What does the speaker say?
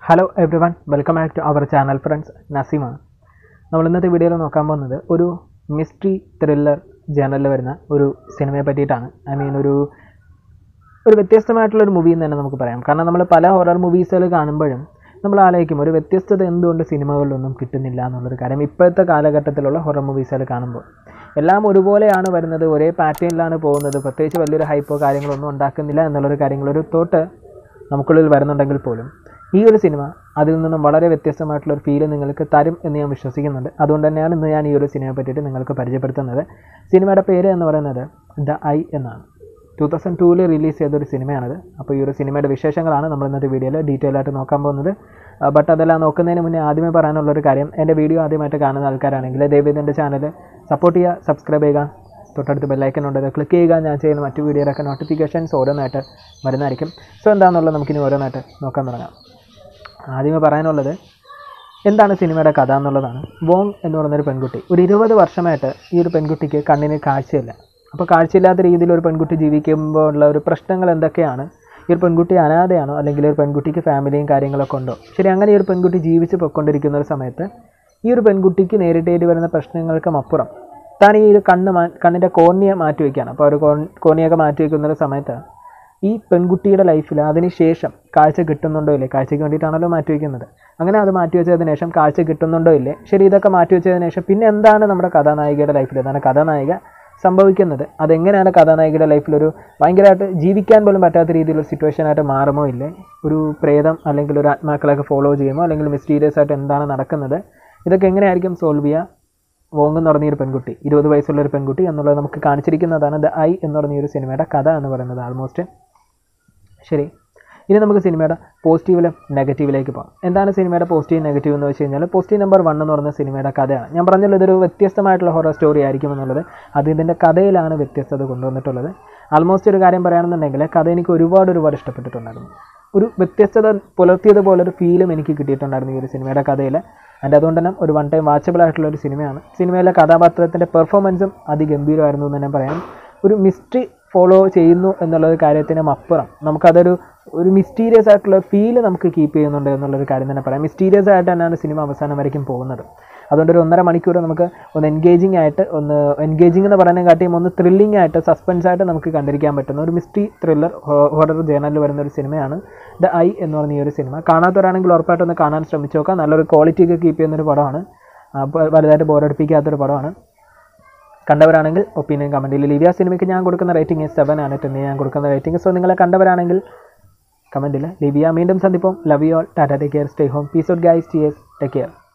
hello everyone welcome back to our channel friends നസീമാണ് നമ്മൾ ഇന്നത്തെ വീഡിയോയിൽ നോക്കാൻ പോകുന്നത് ഒരു മിസ്റ്ററി ത്രില്ലർ ജേണലിൽ വരുന്ന ഒരു സിനിമയെ പറ്റിയിട്ടാണ് ഐ മീൻ ഒരു ഒരു വ്യത്യസ്തമായിട്ടുള്ള ഒരു മൂവി എന്ന് തന്നെ നമുക്ക് പറയാം കാരണം നമ്മൾ പല ഹൊറർ മൂവീസുകൾ കാണുമ്പോഴും നമ്മൾ ആലോചിക്കും ഒരു വ്യത്യസ്തത എന്തുകൊണ്ട് സിനിമകളിലൊന്നും കിട്ടുന്നില്ല എന്നുള്ളൊരു കാര്യം ഇപ്പോഴത്തെ കാലഘട്ടത്തിലുള്ള ഹൊറർ മൂവീസുകൾ കാണുമ്പോൾ എല്ലാം ഒരുപോലെയാണ് വരുന്നത് ഒരേ പാറ്റേണിലാണ് പോകുന്നത് പ്രത്യേകിച്ച് വലിയൊരു ഹൈപ്പോ കാര്യങ്ങളൊന്നും ഉണ്ടാക്കുന്നില്ല എന്നുള്ളൊരു കാര്യങ്ങളൊരു തോട്ട് നമുക്കുള്ളിൽ വരുന്നുണ്ടെങ്കിൽ പോലും ഈ ഒരു സിനിമ അതിൽ നിന്നും വളരെ വ്യത്യസ്തമായിട്ടുള്ള ഒരു ഫീല് നിങ്ങൾക്ക് തരും എന്ന് ഞാൻ വിശ്വസിക്കുന്നുണ്ട് അതുകൊണ്ട് തന്നെയാണ് ഇന്ന് ഞാൻ ഈ ഒരു സിനിമയെ പറ്റിയിട്ട് നിങ്ങൾക്ക് പരിചയപ്പെടുത്തുന്നത് സിനിമയുടെ പേര് എന്ന് പറയുന്നത് ദ ഐ എന്നാണ് ടൂ തൗസൻഡ് ടൂവിൽ റിലീസ് ചെയ്തൊരു സിനിമയാണത് അപ്പോൾ ഈ ഒരു സിനിമയുടെ വിശേഷങ്ങളാണ് നമ്മൾ ഇന്നത്തെ വീഡിയോയിൽ ഡീറ്റെയിൽ ആയിട്ട് നോക്കാൻ പോകുന്നത് ബട്ട് അതെല്ലാം നോക്കുന്നതിന് മുന്നേ ആദ്യമേ പറയാനുള്ളൊരു കാര്യം എൻ്റെ വീഡിയോ ആദ്യമായിട്ട് കാണുന്ന ആൾക്കാരാണെങ്കിൽ ദയവേദി എൻ്റെ ചാനൽ സപ്പോർട്ട് ചെയ്യുക സബ്സ്ക്രൈബ് ചെയ്യുക തൊട്ടടുത്ത് ബെല്ലൈക്കൻ ഉണ്ട് അത് ക്ലിക്ക് ചെയ്യുക ഞാൻ ചെയ്യുന്ന മറ്റു വീഡിയോയിലൊക്കെ നോട്ടിഫിക്കേഷൻസ് ഓരോന്നായിട്ട് വരുന്നതായിരിക്കും സോ എന്താണെന്നുള്ളത് നമുക്കിനി ഓരോന്നായിട്ട് നോക്കാൻ തുടങ്ങാം ആദ്യമേ പറയാനുള്ളത് എന്താണ് സിനിമയുടെ കഥ എന്നുള്ളതാണ് വോങ് എന്ന് പറയുന്നൊരു പെൺകുട്ടി ഒരു ഇരുപത് വർഷമായിട്ട് ഈ ഒരു പെൺകുട്ടിക്ക് കണ്ണിന് കാഴ്ചയില്ല അപ്പോൾ കാഴ്ചയില്ലാത്ത രീതിയിൽ ഒരു പെൺകുട്ടി ജീവിക്കുമ്പോൾ ഉള്ള ഒരു പ്രശ്നങ്ങൾ എന്തൊക്കെയാണ് ഈ ഒരു പെൺകുട്ടി അനാഥയാണോ അല്ലെങ്കിൽ ഒരു പെൺകുട്ടിക്ക് ഫാമിലിയും കാര്യങ്ങളൊക്കെ ഉണ്ടോ ശരി അങ്ങനെ ഈ ഒരു പെൺകുട്ടി ജീവിച്ച് പൊയ്ക്കൊണ്ടിരിക്കുന്ന ഒരു സമയത്ത് ഈ ഒരു പെൺകുട്ടിക്ക് നേരിട്ടേണ്ടി വരുന്ന പ്രശ്നങ്ങൾക്കും അപ്പുറം താൻ ഈ ഒരു കണ്ണ് മാ കണ്ണിൻ്റെ കോർണിയ മാറ്റി വയ്ക്കുകയാണ് അപ്പോൾ ഒരു കോൺ കോർണിയൊക്കെ മാറ്റി വയ്ക്കുന്ന ഒരു സമയത്ത് ഈ പെൺകുട്ടിയുടെ ലൈഫിൽ അതിനുശേഷം കാഴ്ച കിട്ടുന്നുണ്ടോ ഇല്ലേ കാഴ്ചയ്ക്ക് വേണ്ടിയിട്ടാണല്ലോ മാറ്റി വയ്ക്കുന്നത് അങ്ങനെ അത് മാറ്റി വെച്ചതിന് ശേഷം കാഴ്ച കിട്ടുന്നുണ്ടോ ഇല്ലേ ശരി ഇതൊക്കെ മാറ്റി വെച്ചതിന് ശേഷം പിന്നെ എന്താണ് നമ്മുടെ കഥാനായികയുടെ ലൈഫിൽ എന്താണ് കഥാനായിക സംഭവിക്കുന്നത് അതെങ്ങനെയാണ് കഥാനായികയുടെ ലൈഫിൽ ഒരു ഭയങ്കരമായിട്ട് ജീവിക്കാൻ പോലും പറ്റാത്ത രീതിയിലുള്ള സിറ്റുവേഷനായിട്ട് മാറുമോ ഇല്ലേ ഒരു പ്രേതം അല്ലെങ്കിൽ ഒരു ആത്മാക്കളൊക്കെ ഫോളോ ചെയ്യുമോ അല്ലെങ്കിൽ മിസ്റ്റീരിയസ് ആയിട്ട് എന്താണ് നടക്കുന്നത് ഇതൊക്കെ എങ്ങനെയായിരിക്കും സോൾവ് ചെയ്യുക വോങ് എന്ന് പറഞ്ഞ ഒരു പെൺകുട്ടി ഇരുപത് വയസ്സുള്ള ഒരു പെൺകുട്ടി എന്നുള്ളത് നമുക്ക് കാണിച്ചിരിക്കുന്നതാണ് ദ ഐ എന്ന് പറഞ്ഞ ഈ ഒരു സിനിമയുടെ കഥ എന്ന് പറയുന്നത് ആൾമോസ്റ്റ് ശരി ഇനി നമുക്ക് സിനിമയുടെ പോസിറ്റീവിലും നെഗറ്റീവിലേക്ക് പോകാം എന്താണ് സിനിമയുടെ പോസിറ്റീവ് നെഗറ്റീവ് എന്ന് വെച്ച് കഴിഞ്ഞാൽ പോസിറ്റീവ് നമ്പർ വൺ എന്ന് പറയുന്ന സിനിമയുടെ കഥയാണ് ഞാൻ പറഞ്ഞല്ലോ ഇതൊരു വ്യത്യസ്തമായിട്ടുള്ള ഹൊറർ സ്റ്റോറി ആയിരിക്കും എന്നുള്ളത് അത് ഇതിൻ്റെ കഥയിലാണ് വ്യത്യസ്തത കൊണ്ടുവന്നിട്ടുള്ളത് ആൾമോസ്റ്റ് ഒരു കാര്യം പറയുകയാണെന്നുണ്ടെങ്കിൽ കഥ എനിക്ക് ഒരുപാട് ഒരുപാട് ഇഷ്ടപ്പെട്ടിട്ടുണ്ടായിരുന്നു ഒരു വ്യത്യസ്തത പുലർത്തിയതുപോലെ ഒരു ഫീലും എനിക്ക് കിട്ടിയിട്ടുണ്ടായിരുന്നു ഈ ഒരു സിനിമയുടെ കഥയിൽ ആൻഡ് അതുകൊണ്ട് തന്നെ ഒരു വൺ ടൈം വാച്ചബിൾ ആയിട്ടുള്ള ഒരു സിനിമയാണ് സിനിമയിലെ കഥാപാത്രത്തിൻ്റെ പെർഫോമൻസും അതിഗംഭീരമായിരുന്നു എന്ന് തന്നെ പറയാം ഒരു മിസ്റ്ററി ഫോളോ ചെയ്യുന്നു എന്നുള്ള കാര്യത്തിനും അപ്പുറം നമുക്കതൊരു ഒരു മിസ്റ്റീരിയസ് ആയിട്ടുള്ള ഫീല് നമുക്ക് കീപ്പ് ചെയ്യുന്നുണ്ട് എന്നുള്ളൊരു കാര്യം തന്നെ പറയാം മിസ്റ്റീരിയസ് ആയിട്ട് തന്നെയാണ് സിനിമ അവസാനം വരയ്ക്കും പോകുന്നത് അതുകൊണ്ട് ഒരു ഒന്നര മണിക്കൂർ നമുക്ക് ഒന്ന് എൻഗേജിങ് ആയിട്ട് ഒന്ന് എൻഗേജിങ് എന്ന് പറയുന്ന കാട്ടിയും ഒന്ന് ത്രില്ലിംഗ് ആയിട്ട് സസ്പെൻസ് ആയിട്ട് നമുക്ക് കണ്ടിരിക്കാൻ പറ്റുന്ന ഒരു മിസ്റ്ററി ത്രില്ലർ ഹൊറർ ജേണലിൽ വരുന്ന ഒരു സിനിമയാണ് ദ ഐ എന്ന് പറഞ്ഞ ഈ ഒരു സിനിമ കാണാത്തവരാണെങ്കിൽ ഉറപ്പായിട്ടൊന്ന് കാണാൻ ശ്രമിച്ചു നോക്കാം നല്ലൊരു ക്വാളിറ്റി ഒക്കെ കീപ്പ് ചെയ്യുന്നൊരു പടമാണ് അപ്പോൾ വലുതായിട്ട് ബോറടിപ്പിക്കാത്തൊരു പടമാണ് കണ്ടവരാണെങ്കിൽ ഒപ്പീനിയൻ കമൻറ്റിൽ ലിവിയ സിനിമയ്ക്ക് ഞാൻ കൊടുക്കുന്ന റേറ്റിംഗ് സെവൻ ആണ് ടെന്ന് ഞാൻ കൊടുക്കുന്ന റേറ്റിംഗ് സോ നിങ്ങളെ കണ്ടവരാണെങ്കിൽ കമൻറ്റിൽ ലിവിയ വീണ്ടും സന്ദിപ്പം love you all tata take care stay home peace out guys T S take care